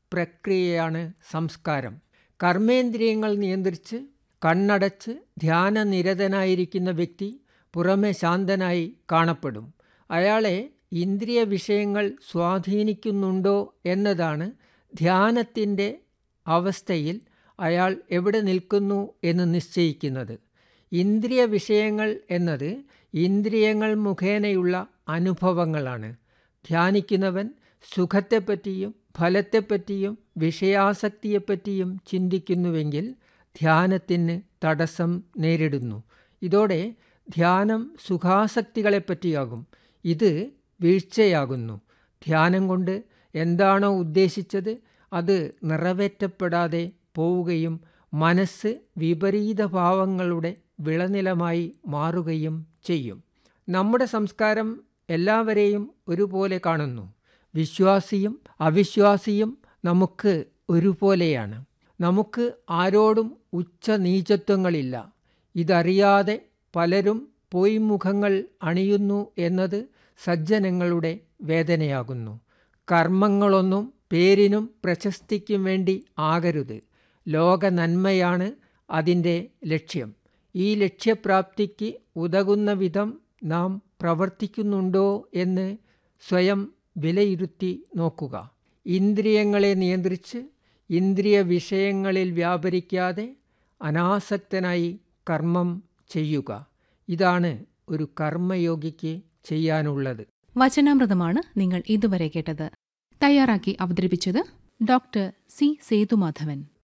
പ്രക്രിയയാണ് സംസ്കാരം കർമ്മേന്ദ്രിയങ്ങൾ നിയന്ത്രിച്ച് കണ്ണടച്ച് ധ്യാനനിരതനായിരിക്കുന്ന വ്യക്തി പുറമെ ശാന്തനായി കാണപ്പെടും അയാളെ ഇന്ദ്രിയ വിഷയങ്ങൾ സ്വാധീനിക്കുന്നുണ്ടോ എന്നതാണ് ധ്യാനത്തിൻ്റെ അവസ്ഥയിൽ അയാൾ എവിടെ നിൽക്കുന്നു എന്ന് നിശ്ചയിക്കുന്നത് ഇന്ദ്രിയ വിഷയങ്ങൾ എന്നത് ഇന്ദ്രിയങ്ങൾ മുഖേനയുള്ള അനുഭവങ്ങളാണ് ധ്യാനിക്കുന്നവൻ സുഖത്തെപ്പറ്റിയും ഫലത്തെപ്പറ്റിയും വിഷയാസക്തിയെപ്പറ്റിയും ചിന്തിക്കുന്നുവെങ്കിൽ ധ്യാനത്തിന് തടസ്സം നേരിടുന്നു ഇതോടെ ധ്യാനം സുഖാസക്തികളെപ്പറ്റിയാകും ഇത് വീഴ്ചയാകുന്നു ധ്യാനം കൊണ്ട് എന്താണോ ഉദ്ദേശിച്ചത് അത് നിറവേറ്റപ്പെടാതെ പോവുകയും മനസ്സ് വിപരീത ഭാവങ്ങളുടെ വിളനിലമായി മാറുകയും ചെയ്യും നമ്മുടെ സംസ്കാരം എല്ലാവരെയും ഒരുപോലെ കാണുന്നു വിശ്വാസിയും അവിശ്വാസിയും നമുക്ക് ഒരുപോലെയാണ് നമുക്ക് ആരോടും ഉച്ച നീചത്വങ്ങളില്ല ഇതറിയാതെ പലരും പൊയ്മുഖങ്ങൾ അണിയുന്നു എന്നത് സജ്ജനങ്ങളുടെ വേദനയാകുന്നു കർമ്മങ്ങളൊന്നും പേരിനും പ്രശസ്തിക്കും വേണ്ടി ആകരുത് ലോക നന്മയാണ് അതിൻ്റെ ലക്ഷ്യം ഈ ലക്ഷ്യപ്രാപ്തിക്ക് ഉതകുന്ന വിധം നാം പ്രവർത്തിക്കുന്നുണ്ടോ എന്ന് സ്വയം വിലയിരുത്തി നോക്കുക ഇന്ദ്രിയങ്ങളെ നിയന്ത്രിച്ച് ഇന്ദ്രിയ വിഷയങ്ങളിൽ വ്യാപരിക്കാതെ അനാസക്തനായി കർമ്മം ചെയ്യുക ഇതാണ് ഒരു കർമ്മയോഗിക്ക് ചെയ്യാനുള്ളത് വചനാമൃതമാണ് നിങ്ങൾ ഇതുവരെ കേട്ടത് തയ്യാറാക്കി അവതരിപ്പിച്ചത് ഡോക്ടർ സി സേതുമാധവൻ